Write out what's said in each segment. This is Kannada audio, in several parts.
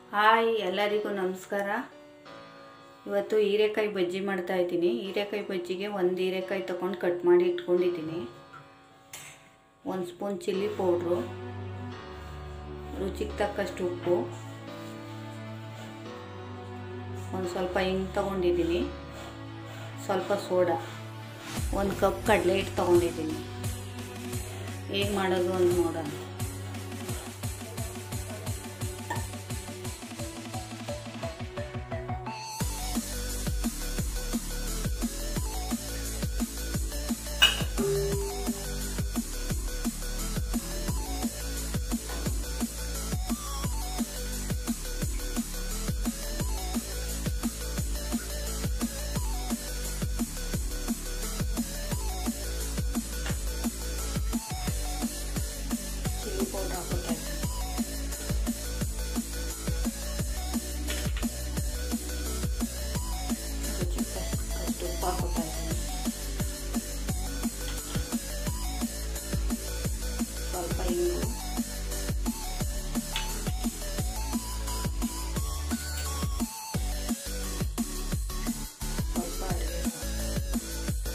ಹಾಯ್ ಎಲ್ಲರಿಗೂ ನಮಸ್ಕಾರ ಇವತ್ತು ಹೀರೆಕಾಯಿ ಬಜ್ಜಿ ಮಾಡ್ತಾ ಇದ್ದೀನಿ ಹೀರೆಕಾಯಿ ಬಜ್ಜಿಗೆ ಒಂದು ಹೀರೆಕಾಯಿ ತೊಗೊಂಡು ಕಟ್ ಮಾಡಿ ಇಟ್ಕೊಂಡಿದ್ದೀನಿ ಒಂದು ಸ್ಪೂನ್ ಚಿಲ್ಲಿ ಪೌಡ್ರು ರುಚಿಗೆ ತಕ್ಕಷ್ಟು ಉಪ್ಪು ಒಂದು ಸ್ವಲ್ಪ ಹಿಂಗೆ ತೊಗೊಂಡಿದ್ದೀನಿ ಸ್ವಲ್ಪ ಸೋಡಾ ಒಂದು ಕಪ್ ಕಡಲೆ ಹಿಟ್ಟು ತೊಗೊಂಡಿದ್ದೀನಿ ಹೇಗೆ ಮಾಡೋದು ಅಂತ ನೋಡೋಣ ಚಿಲ್ಲಿ ಪೌಡರ್ ಹಾಕೋತಾ ಇದ್ದೀನಿ ರುಚಿಗೆ ತಕ್ಕಷ್ಟು ಉಪ್ಪು ಹಾಕೋತಾ ಇದ್ದೀನಿ ಸ್ವಲ್ಪ ಇಂಗು ಸ್ವಲ್ಪ ಅಡುಗೆ ಸೋಡಾ.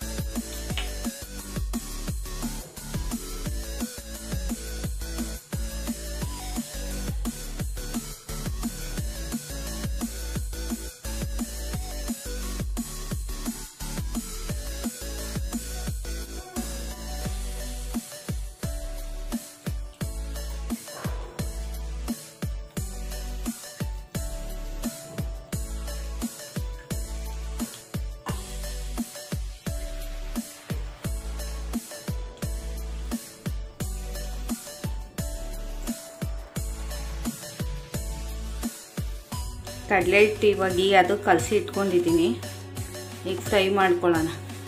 ಕಡಲೆ ಹಿಟ್ಟು ಇವಾಗ ಈ ಅದು ಕಲಸಿ ಇಟ್ಕೊಂಡಿದ್ದೀನಿ ಈಗ ಫ್ರೈ ಮಾಡ್ಕೊಳ್ಳೋಣ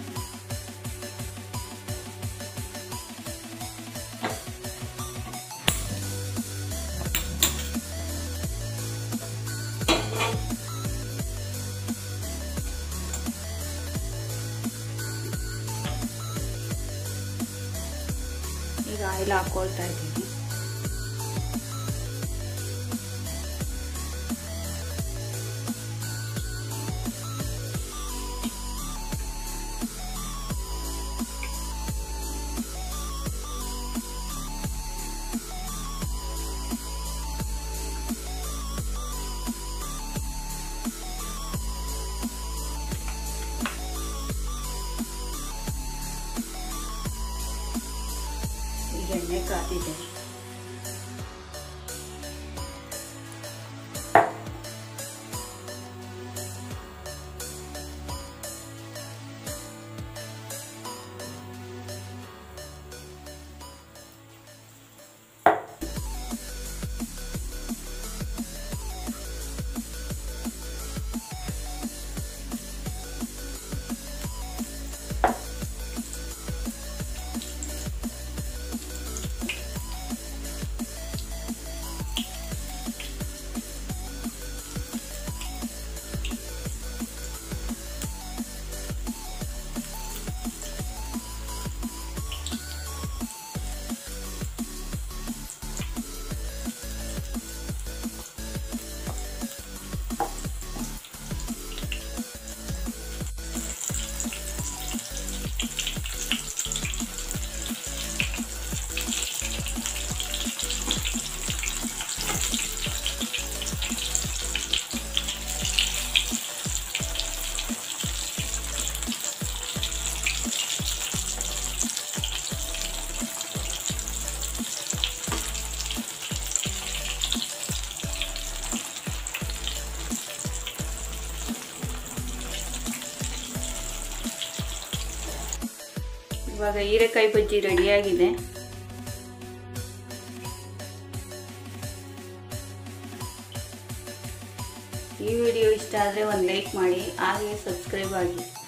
ಈಗ ಆಯಿಲ್ ಹಾಕ್ಕೊಳ್ತಾ ಇದ್ದೀನಿ ಈಗ ಎಣ್ಣೆ ಕಾದಿದೆ ಇವಾಗ ಹೀರೆಕಾಯಿ ಬಜ್ಜಿ ರೆಡಿಯಾಗಿದೆ ಈ ವಿಡಿಯೋ ಇಷ್ಟ ಆದರೆ ಒಂದು ಲೈಕ್ ಮಾಡಿ ಹಾಗೆ ಸಬ್ಸ್ಕ್ರೈಬ್ ಆಗಿ